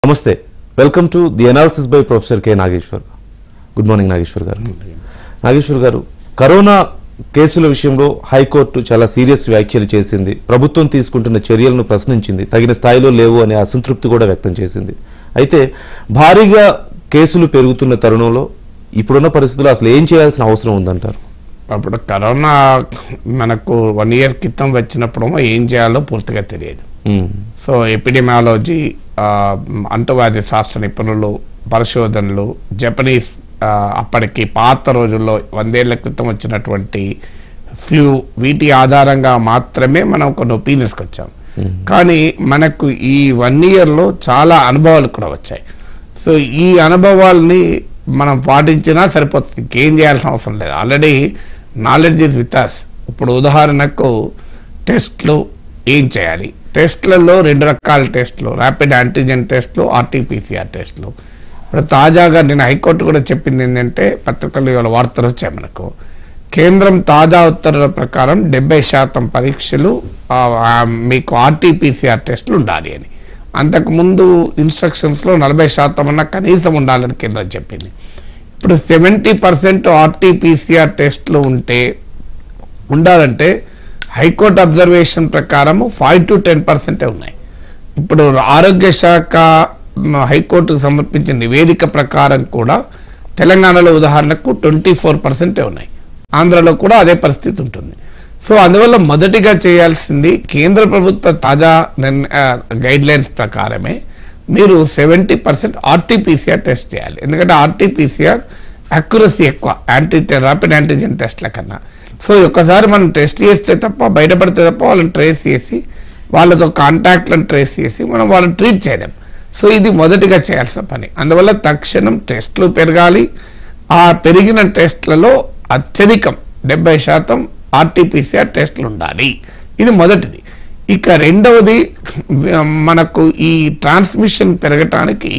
నమస్తే welcome to the analysis by professor K Nageshwar good morning Nageshwar గారు నాగేశ్వర్ గారు కరోనా కేసుల విషయంలో హైకోర్టు చాలా సీరియస్ వ్యాఖ్యలు చేసింది ప్రభుత్వం తీసుకుంటున్న చర్యలను ప్రశ్నించింది తగిన స్థాయిలో లేవు అనే అసంతృప్తి కూడా వ్యక్తం చేసింది అయితే భారీగా కేసులు పెరుగుతున్న తరుణంలో ఇప్పుడున్న పరిస్థితుల్లో అసలు ఏం చేయాల్సిన అవసరం ఉందంటారు అప్పుడు కరోనా మనకు వన్ ఇయర్ క్రితం వచ్చినప్పుడు ఏం చేయాలో పూర్తిగా తెలియదు ఉమ్, సో ఎపిడెమియాలజీ అంటువ్యాధి శాస్త్ర నిపుణులు పరిశోధనలు జపనీస్ ఆ, అప్పటికి పాత రోజుల్లో వందేళ్ల క్రితం వచ్చినటువంటి ఫ్లూ వీటి ఆధారంగా మాత్రమే మనం కొన్ని ఒపీనియన్స్కి వచ్చాం కానీ మనకు ఈ వన్ ఇయర్లో చాలా అనుభవాలు కూడా వచ్చాయి సో ఈ అనుభవాల్ని మనం పాటించినా సరిపోతుంది ఇంకేం చేయాల్సిన అవసరం లేదు already knowledge is with us ఇప్పుడు ఉదాహరణకు టెస్ట్లు ఏం చేయాలి టెస్ట్లలో రెండు రకాల టెస్ట్లు ర్యాపిడ్ యాంటీజెన్ టెస్ట్లు ఆర్టీపీసీఆర్ టెస్ట్లు ఇప్పుడు తాజాగా నేను హైకోర్టు కూడా చెప్పింది ఏంటంటే పత్రికలు ఇవాళ వార్తలు వచ్చాయి మనకు కేంద్రం తాజా ఉత్తర్వుల ప్రకారం డెబ్బై శాతం పరీక్షలు ఆ, ఆ, మీకు ఆర్టీపీసీఆర్ టెస్టులు ఉండాలి అని అంతకుముందు ఇన్స్ట్రక్షన్స్లో నలభై శాతం అన్న కనీసం ఉండాలని కేంద్రం చెప్పింది ఇప్పుడు సెవెంటీ పర్సెంట్ ఆర్టీపీసీఆర్ టెస్ట్లు ఉంటే ఉండాలంటే హైకోర్టు అబ్జర్వేషన్ ప్రకారం ఫైవ్ టు టెన్ పర్సెంటే ఉన్నాయి ఇప్పుడు ఆరోగ్య శాఖ మ, హైకోర్టుకు సమర్పించిన నివేదిక ప్రకారం కూడా తెలంగాణలో ఉదాహరణకు ట్వంటీ ఫోర్ పర్సెంటే ఉన్నాయి ఆంధ్రలో కూడా అదే పరిస్థితి ఉంటుంది సో అందువల్ల మొదటిగా చేయాల్సింది కేంద్ర ప్రభుత్వ తాజా గైడ్ లైన్స్ ప్రకారమే మీరు సెవెంటీ పర్సెంట్ ఆర్టీపీసీఆర్ టెస్ట్ చేయాలి ఎందుకంటే ఆర్టీపీసీఆర్ అక్యురసీ ఎక్కువ యాంటీ ర్యాపిడ్ యాంటీజెన్ టెస్ట్ల కన్నా సో ఒక్కసారి మనం టెస్ట్ చేస్తే తప్ప బయటపడితే తప్ప వాళ్ళని ట్రేస్ చేసి వాళ్ళతో కాంటాక్ట్లను ట్రేస్ చేసి మనం వాళ్ళని ట్రీట్ చేయలేం సో ఇది మొదటిగా చేయాల్సిన పని అందువల్ల తక్షణం టెస్ట్లు పెరగాలి ఆ పెరిగిన టెస్ట్లలో అత్యధికం డెబ్బై శాతం ఆర్టీపీసీఆర్ టెస్ట్లు ఉండాలి ఇది మొదటిది ఇక రెండవది వ- మనకు ఈ ట్రాన్స్మిషన్ పెరగటానికి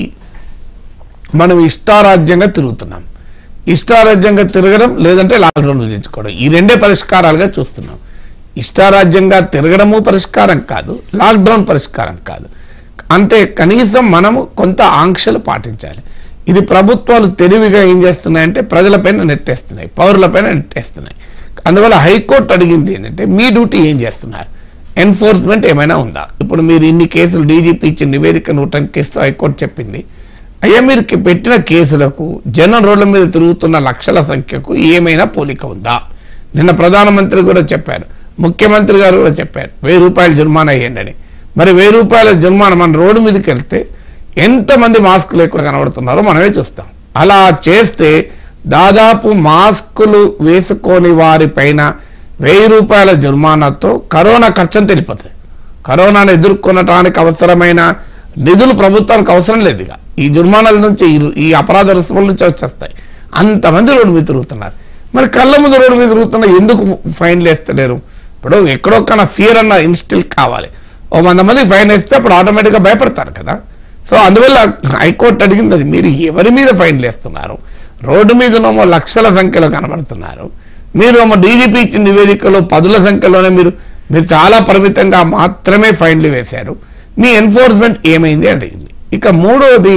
మనం ఇష్టారాజ్యంగా తిరుగుతున్నాం ఇష్టారాజ్యంగా తిరగడం లేదంటే లాక్డౌన్ విధించుకోవడం ఈ రెండే పరిష్కారాలుగా చూస్తున్నాం ఇష్టారాజ్యంగా తిరగడము పరిష్కారం కాదు లాక్డౌన్ పరిష్కారం కాదు అంటే కనీసం మనము కొంత ఆంక్షలు పాటించాలి ఇది ప్రభుత్వాలు తెలివిగా ఏం చేస్తున్నాయంటే ప్రజలపైన నెట్టేస్తున్నాయి పౌరులపైన నెట్టేస్తున్నాయి అందువల్ల హైకోర్టు అడిగింది ఏంటంటే మీ డ్యూటీ ఏం చేస్తున్నారు ఎన్ఫోర్స్మెంట్ ఏమైనా ఉందా ఇప్పుడు మీరు ఇన్ని కేసులు డీజీపీ ఇచ్చిన నివేదిక నూట కేసుతో హైకోర్టు చెప్పింది అయ్యా మీరు కి- పెట్టిన కేసులకు జనం రోడ్ల మీద తిరుగుతున్న లక్షల సంఖ్యకు ఏమైనా పోలిక ఉందా నిన్న ప్రధానమంత్రి కూడా చెప్పారు ముఖ్యమంత్రి గారు కూడా చెప్పారు వెయ్యి రూపాయలు జుర్మానా వేయండి మరి వెయ్యి రూపాయల జుర్మానా మన రోడ్డు మీదకి వెళ్తే ఎంతమంది మాస్క్ లేకుండా కనబడుతున్నారో మనమే చూస్తాం అలా చేస్తే దాదాపు మాస్కులు వేసుకోని వారిపైన వెయ్యి రూపాయల జుర్మానాతో కరోనా ఖర్చును తెలిపోతుంది కరోనాను ఎదుర్కొనటానికి అవసరమైన నిధులు ప్రభుత్వానికి అవసరం లేదు ఇక ఈ జుర్మానాల నుంచి ఈ- ఈ అపరాధ రుసుముల నుంచి వచ్చేస్తాయి అంతమంది రోడ్డు మీద తిరుగుతున్నారు మరి కళ్ళ ముందు రోడ్డు మీద తిరుగుతున్నా ఎందుకు ఫైన్లు వేస్తలేరు ఇప్పుడు ఎక్కడో కన్నా ఫియర్ అన్న ఇన్స్టిల్ కావాలి ఓ వంద మంది ఫైన్ వేస్తే అప్పుడు ఆటోమేటిక్గా భయపడతారు కదా సో అందువల్ల హైకోర్టు అడిగింది అది మీరు ఎవరి మీద ఫైన్లు వేస్తున్నారు రోడ్డు మీద ఏమో లక్షల సంఖ్యలో కనబడుతున్నారు మీరు ఏమో డీజీపీ ఇచ్చిన నివేదికలో పదుల సంఖ్యలోనే మీరు మీరు చాలా పరిమితంగా మాత్రమే ఫైన్లు వేశారు మీ ఎన్ఫోర్స్మెంట్ ఏమైంది అని అడిగింది ఇక మూడవది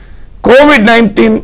కోవిడ్ నైన్టీన్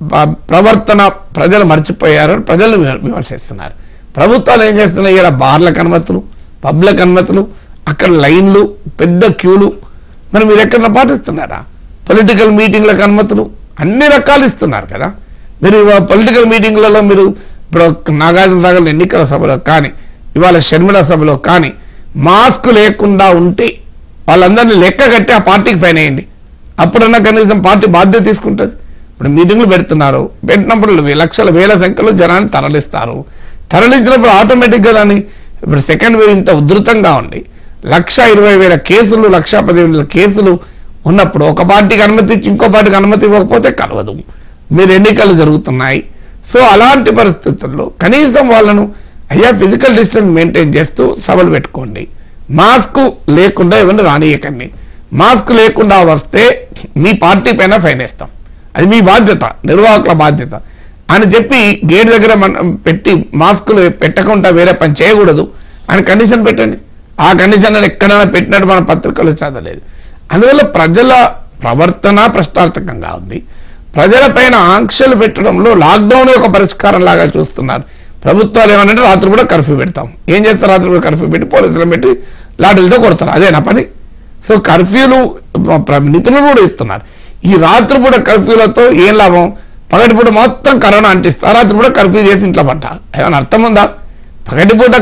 ప్రవర్తన ప్రజలు మర్చిపోయారు ప్రజలు విమ- విమర్శిస్తున్నారు ప్రభుత్వాలు ఏం చేస్తున్నాయి ఇలా బార్లకు అనుమతులు పబ్లకు అనుమతులు అక్కడ లైన్లు పెద్ద క్యూలు మరి మీరు ఎక్కడన్నా పాటిస్తున్నారా పొలిటికల్ మీటింగ్లకు అనుమతులు అన్ని రకాలు ఇస్తున్నారు కదా మీరు పొలిటికల్ మీటింగ్లలో మీరు ఇప్పుడు నాగార్జున సాగర్ ఎన్నికల సభలో కానీ ఇవాళ షర్మిల సభలో కానీ మాస్క్ లేకుండా ఉంటే వాళ్ళందరినీ లెక్క కట్టి ఆ పార్టీకి ఫైన్ వేయండి అప్పుడన్నా కనీసం పార్టీ బాధ్యత తీసుకుంటుంది ఇప్పుడు మీటింగ్లు పెడుతున్నారు పెట్టినప్పుడు వే- లక్షల వేల సంఖ్యలో జనాన్ని తరలిస్తారు తరలించినప్పుడు ఆటోమేటిక్గా దాన్ని ఇప్పుడు సెకండ్ వేవ్ ఇంత ఉధృతంగా ఉండి లక్ష ఇరవై వేల కేసులు లక్ష పదిహేను వేల కేసులు ఉన్నప్పుడు ఒక పార్టీకి అనుమతి ఇచ్చి ఇంకో పార్టీకి అనుమతి ఇవ్వకపోతే కలవదు మీరు ఎన్నికలు జరుగుతున్నాయి సో అలాంటి పరిస్థితుల్లో కనీసం వాళ్ళను అయ్యా ఫిజికల్ డిస్టెన్స్ మెయింటైన్ చేస్తూ సభలు పెట్టుకోండి మాస్క్ లేకుండా ఎవరిని రానియకండి మాస్క్ లేకుండా వస్తే మీ పార్టీ పైన ఫైన్ వేస్తాం అది మీ బాధ్యత నిర్వాహకుల బాధ్యత అని చెప్పి గేట్ దగ్గర మనం పెట్టి మాస్కులు పెట్టకుండా వేరే పని చేయకూడదు అని కండిషన్ పెట్టండి ఆ కండిషన్ ఎక్కడైనా పెట్టినట్టు మన పత్రికలు చదవలేదు అందువల్ల ప్రజల ప్రవర్తన ప్రశ్నార్థకంగా ఉంది ప్రజలపైన ఆంక్షలు పెట్టడంలో లాక్డౌన్ ఒక పరిష్కారం లాగా చూస్తున్నారు ప్రభుత్వాలు ఏమనంటే రాత్రి కూడా కర్ఫ్యూ పెడతాం ఏం చేస్తారు రాత్రి కూడా కర్ఫ్యూ పెట్టి పోలీసులను పెట్టి లాఠీలతో కొడతారు అదేనా పని సో కర్ఫ్యూలు ప్ర- నిపుణులు కూడా చెప్తున్నారు ఈ రాత్రిపూట కర్ఫ్యూలతో ఏం లాభం పగటిపూట మొత్తం కరోనా అంటిస్తారు రాత్రిపూట కర్ఫ్యూ చేసి ఇంట్లో పట్ట ఏమైనా అర్థం ఉందా పగటిపూట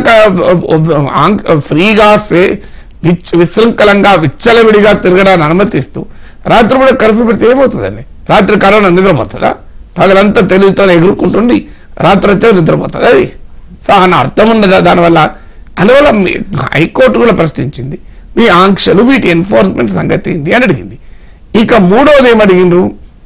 క- ఆంక్- ఫ్రీగా స్వే- విచ్- విశృంఖలంగా విచ్చలవిడిగా తిరగడానికి అనుమతిస్తూ రాత్రిపూట కర్ఫ్యూ పెడితే ఏమవుతుందండి రాత్రి కరోనా నిద్రపోతుందా పగలంతా తెలివితో ఎగురుకుంటుండి రాత్రి వచ్చే నిద్రపోతుంది అది సో అని అర్థం ఉన్నదా దానివల్ల అందువల్ల మీ హైకోర్టు కూడా ప్రశ్నించింది మీ ఆంక్షలు వీటి ఎన్ఫోర్స్మెంట్ సంగతి ఏంది అని అడిగింది ఇక మూడవది ఏమడిగిండ్రు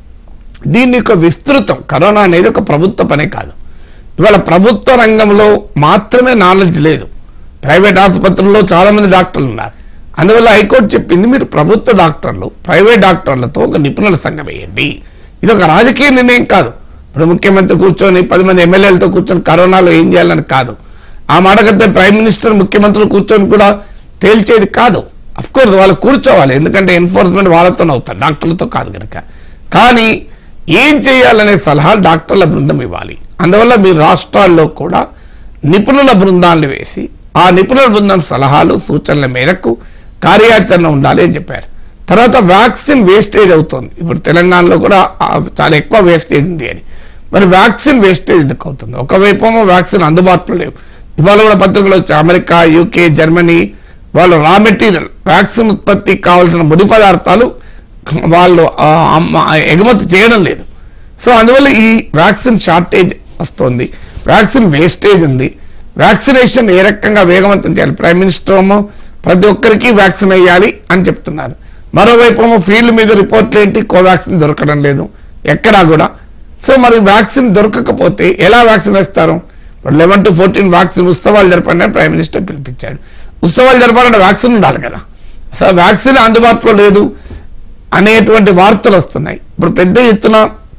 దీన్ని ఒక విస్తృతం కరోనా అనేది ఒక ప్రభుత్వ పనే కాదు ఇవాళ ప్రభుత్వ రంగంలో మాత్రమే నాలెడ్జ్ లేదు ప్రైవేట్ ఆసుపత్రుల్లో చాలా మంది డాక్టర్లు ఉన్నారు అందువల్ల హైకోర్టు చెప్పింది మీరు ప్రభుత్వ డాక్టర్లు ప్రైవేట్ డాక్టర్లతో ఒక నిపుణుల సంఘం వేయండి ఇది ఒక రాజకీయ నిర్ణయం కాదు ఇప్పుడు ముఖ్యమంత్రి కూర్చొని పది మంది ఎమ్మెల్యేలతో కూర్చొని కరోనాలో ఏం చేయాలని కాదు ఆ మాటకైతే ప్రైమ్ మినిస్టర్ ముఖ్యమంత్రులు కూర్చొని కూడా తేల్చేది కాదు అఫ్ కోర్స్ వాళ్ళు కూర్చోవాలి ఎందుకంటే ఎన్ఫోర్స్మెంట్ వాళ్ళతోనే అవుతారు డాక్టర్లతో కాదు కనుక కానీ ఏం చేయాలనే సలహా డాక్టర్ల బృందం ఇవ్వాలి అందువల్ల మీ రాష్ట్రాల్లో కూడా నిపుణుల బృందాలను వేసి ఆ నిపుణుల బృందం సలహాలు సూచనల మేరకు కార్యాచరణ ఉండాలి అని చెప్పారు తర్వాత వ్యాక్సిన్ వేస్టేజ్ అవుతుంది ఇప్పుడు తెలంగాణలో కూడా ఆ చాలా ఎక్కువ వేస్టేజ్ ఉంది అని మరి వ్యాక్సిన్ వేస్టేజ్ ఎందుకు అవుతుంది ఒకవైపు ఏమో వ్యాక్సిన్ అందుబాటులో లేవు ఇవాళ కూడా పత్రికలు వచ్చాయి అమెరికా యూకే జర్మనీ వాళ్ళు రా మెటీరియల్ వ్యాక్సిన్ ఉత్పత్తికి కావాల్సిన ముడి పదార్థాలు వాళ్ళు ఆ, అమ్మ- ఎగుమతి చేయడం లేదు సో అందువల్ల ఈ వ్యాక్సిన్ షార్టేజ్ వస్తుంది వ్యాక్సిన్ వేస్టేజ్ ఉంది వ్యాక్సినేషన్ ఏ రకంగా వేగవంతం చేయాలి ప్రైమ్ మినిస్టర్ ఏమో ప్రతి ఒక్కరికి వ్యాక్సిన్ వేయాలి అని చెప్తున్నారు మరోవైపు ఏమో ఫీల్డ్ మీద రిపోర్ట్లు ఏంటి కోవాక్సిన్ దొరకడం లేదు ఎక్కడా కూడా సో మరి వ్యాక్సిన్ దొరకకపోతే ఎలా వ్యాక్సిన్ వేస్తారు ఇప్పుడు లెవెన్ టు ఫోర్టీన్ వ్యాక్సిన్ ఉత్సవాలు జరపండి అని ప్రైమ్ మినిస్టర్ పిలిపించాడు ఉత్సవాలు జరపాలంటే వ్యాక్సిన్ ఉండాలి కదా అసలు వ్యాక్సిన్ అందుబాటులో లేదు అనేటువంటి వార్తలు వస్తున్నాయి ఇప్పుడు పెద్ద ఎత్తున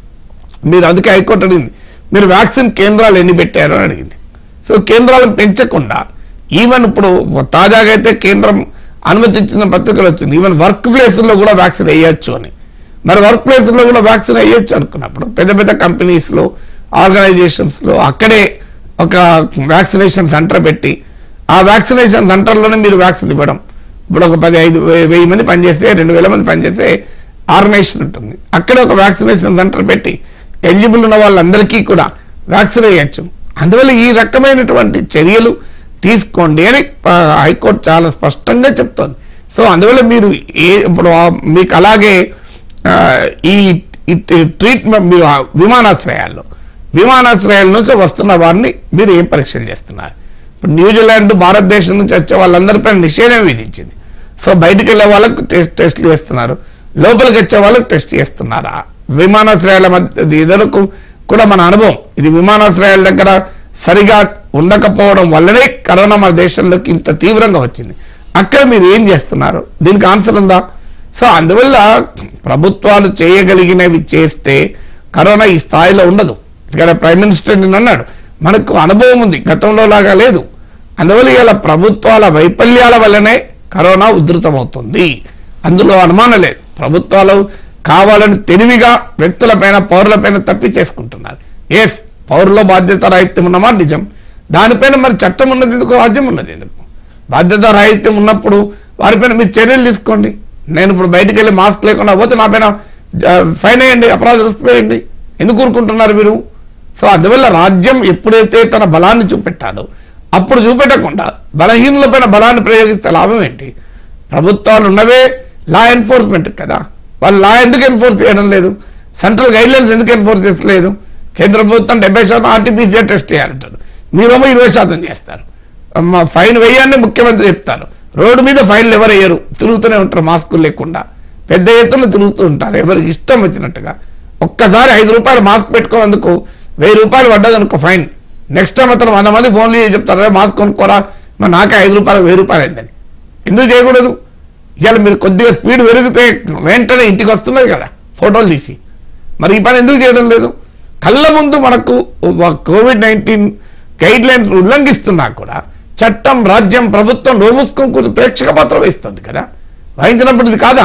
మీరు అందుకే హైకోర్టు అడిగింది మీరు వ్యాక్సిన్ కేంద్రాలు ఎన్ని పెట్టారు అని అడిగింది సో కేంద్రాలను పెంచకుండా ఈవెన్ ఇప్పుడు తాజాగా అయితే కేంద్రం అనుమతించిన పత్రికలు వచ్చింది ఈవెన్ వర్క్ ప్లేసుల్లో కూడా వ్యాక్సిన్ వేయొచ్చు అని మరి వర్క్ ప్లేసుల్లో కూడా వ్యాక్సిన్ వేయొచ్చు అనుకున్నప్పుడు పెద్ద పెద్ద కంపెనీస్లో ఆర్గనైజేషన్స్లో అక్కడే ఒక వ్యాక్సినేషన్ సెంటర్ పెట్టి ఆ వ్యాక్సినేషన్ సెంటర్లోనే మీరు వ్యాక్సిన్ ఇవ్వడం ఇప్పుడు ఒక పది ఐదు వే- వెయ్యి మంది పనిచేస్తే రెండు వేల మంది పనిచేస్తే ఆర్గనైజేషన్ ఉంటుంది అక్కడే ఒక వ్యాక్సినేషన్ సెంటర్ పెట్టి ఎలిజిబుల్ ఉన్న వాళ్ళందరికీ కూడా వ్యాక్సిన్ వేయచ్చు అందువల్ల ఈ రకమైనటువంటి చర్యలు తీసుకోండి అని ఆ, హైకోర్టు చాలా స్పష్టంగా చెప్తోంది సో అందువల్ల మీరు ఏ ఇప్పుడు ఆ మీకు అలాగే ఆ, ఈ ఈ ట్రీట్మెంట్ మీరు ఆ విమానాశ్రయాల్లో విమానాశ్రయాల నుంచి వస్తున్న వారిని మీరు ఏం పరీక్షలు చేస్తున్నారు ఇప్పుడు న్యూజిలాండ్ భారతదేశం నుంచి వచ్చే వాళ్ళందరిపైన నిషేధం విధించింది సో బయటికి వెళ్ళే వాళ్ళకు టెస్ట్ టెస్ట్లు చేస్తున్నారు లోపలికి వచ్చే వాళ్ళకు టెస్ట్ చేస్తున్నారా విమానాశ్రయాల మధ్య ఇదరకు కూడా మన అనుభవం ఇది విమానాశ్రయాల దగ్గర సరిగా ఉండకపోవడం వల్లనే కరోనా మన దేశంలోకి ఇంత తీవ్రంగా వచ్చింది అక్కడ మీరు ఏం చేస్తున్నారు దీనికి ఆన్సర్ ఉందా సో అందువల్ల ప్రభుత్వాలు చేయగలిగినవి చేస్తే కరోనా ఈ స్థాయిలో ఉండదు ఇక్కడ ప్రైమ్ మినిస్టర్ నిన్న అన్నాడు మనకు అనుభవం ఉంది గతంలో లాగా లేదు అందువల్ల ఇలా ప్రభుత్వాల వైఫల్యాల వల్లనే కరోనా ఉధృతమవుతుంది అందులో అనుమానం లేదు ప్రభుత్వాలు కావాలని తెలివిగా వ్యక్తులపైన పౌరులపైన తప్పి చేసుకుంటున్నారు ఎస్ పౌరుల బాధ్యత రాహిత్యం ఉన్నమా నిజం దానిపైన మరి చట్టం ఉన్నది ఎందుకు రాజ్యం ఉన్నది ఎందుకు బాధ్యత రాహిత్యం ఉన్నప్పుడు వారిపైన మీరు చర్యలు తీసుకోండి నేను ఇప్పుడు బయటికి వెళ్ళి మాస్క్ లేకుండా పోతే నా పైన ఆ, ఫైన్ వేయండి అపరాధ రుసు వేయండి ఎందుకు ఊరుకుంటున్నారు మీరు సో అందువల్ల రాజ్యం ఎప్పుడైతే తన బలాన్ని చూపెట్టాలో అప్పుడు చూపెట్టకుండా బలహీనులపైన బలాన్ని ప్రయోగిస్తే లాభం ఏంటి ప్రభుత్వాలు ఉన్నవే లా ఎన్ఫోర్స్మెంట్ కదా వాళ్ళు లా ఎందుకు ఎన్ఫోర్స్ చేయడం లేదు సెంట్రల్ గైడ్ లైన్స్ ఎందుకు ఎన్ఫోర్స్ చేస్తలేదు కేంద్ర ప్రభుత్వం డెబ్బై శాతం ఆర్టీపీసీఆర్ టెస్ట్ చేయాలంటారు మీరేమో ఇరవై శాతం చేస్తారు అమ్మ, ఫైన్ వేయాలని ముఖ్యమంత్రి చెప్తారు రోడ్డు మీద ఫైన్లు ఎవరు వేయరు తిరుగుతూనే ఉంటారు మాస్కులు లేకుండా పెద్ద ఎత్తున తిరుగుతూ ఉంటారు ఎవరికి ఇష్టం వచ్చినట్టుగా ఒక్కసారి ఐదు రూపాయలు మాస్క్ పెట్టుకున్నందుకు వెయ్యి రూపాయలు పడ్డదనుకో ఫైన్ నెక్స్ట్ టైం అతను వంద మంది ఫోన్లు చేసి చెప్తారు "రే, మాస్క్ కొనుక్కోరా మరి నాకే ఐదు రూపాయలు వెయ్యి రూపాయలు అయిందని ఎందుకు చేయకూడదు ఇవాళ మీరు కొద్దిగా స్పీడ్ పెరిగితే వెంటనే ఇంటికి వస్తున్నది కదా ఫోటోలు తీసి మరి ఈ పని ఎందుకు చేయడం లేదు కళ్ళ ముందు మనకు కోవిడ్ నైన్టీన్ గైడ్ లైన్ ఉల్లంఘిస్తున్నా కూడా చట్టం రాజ్యం ప్రభుత్వం నోమూసుకొని ప్రేక్షక పాత్ర వేస్తుంది కదా వహించినప్పుడు ఇది కాదా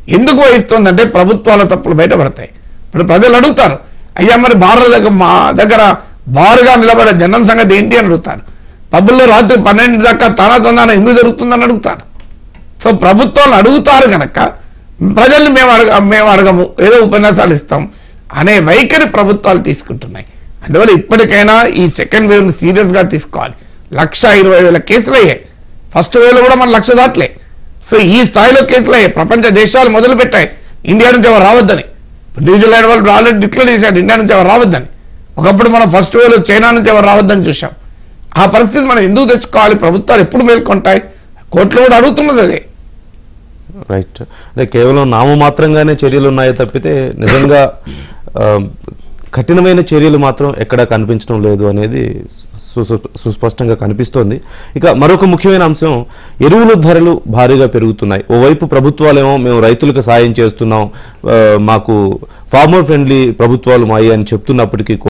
ఎందుకు వహిస్తుందంటే ప్రభుత్వాల తప్పులు బయటపడతాయి ఇప్పుడు ప్రజలు అడుగుతారు అయ్యా మరి బార్ల దగ్గర మా దగ్గర బారుగా నిలబడే జనం సంగతి ఏంటి అని అడుగుతారు పబ్బుల్లో రాత్రి పన్నెండు దాకా తన తొందర ఎందుకు జరుగుతుందని అడుగుతారు సో ప్రభుత్వాలు అడుగుతారు కనుక ప్రజల్ని మేము అడగ మేము అడగము ఏదో ఉపన్యాసాలు ఇస్తాం అనే వైఖరి ప్రభుత్వాలు తీసుకుంటున్నాయి అందువల్ల ఇప్పటికైనా ఈ సెకండ్ వేవ్ ని సీరియస్ గా తీసుకోవాలి లక్ష ఇరవై వేల కేసులు అయ్యాయి ఫస్ట్ వేవ్ లో కూడా మన లక్ష దాటలే సో ఈ స్థాయిలో కేసులు అయ్యాయి ప్రపంచ దేశాలు మొదలు పెట్టాయి ఇండియా నుంచి ఎవరు రావద్దని న్యూజిలాండ్ వాళ్ళు ఆల్రెడీ డిక్లేర్ చేశాడు ఇండియా నుంచి ఎవరు రావద్దని ఒకప్పుడు మనం ఫస్ట్ వేవ్ లో చైనా నుంచి ఎవరు రావద్దని చూసాం ఆ పరిస్థితి మనం ఎందుకు తెచ్చుకోవాలి ప్రభుత్వాలు ఎప్పుడు మేల్కొంటాయి కోర్టులో కూడా అడుగుతున్నది అదే రైట్ అంటే కేవలం నామమాత్రంగానే చర్యలు ఉన్నాయో తప్పితే నిజంగా ఆ, కఠినమైన చర్యలు మాత్రం ఎక్కడా కనిపించడం లేదు అనేది సు- సు- సుస్పష్టంగా కనిపిస్తోంది ఇక మరొక ముఖ్యమైన అంశం ఎరువుల ధరలు భారీగా పెరుగుతున్నాయి ఓవైపు ప్రభుత్వాలేమో మేము రైతులకు సాయం చేస్తున్నాం ఆ, మాకు ఫార్మర్ ఫ్రెండ్లీ ప్రభుత్వాలు మాయి అని చెప్తున్నప్పటికీ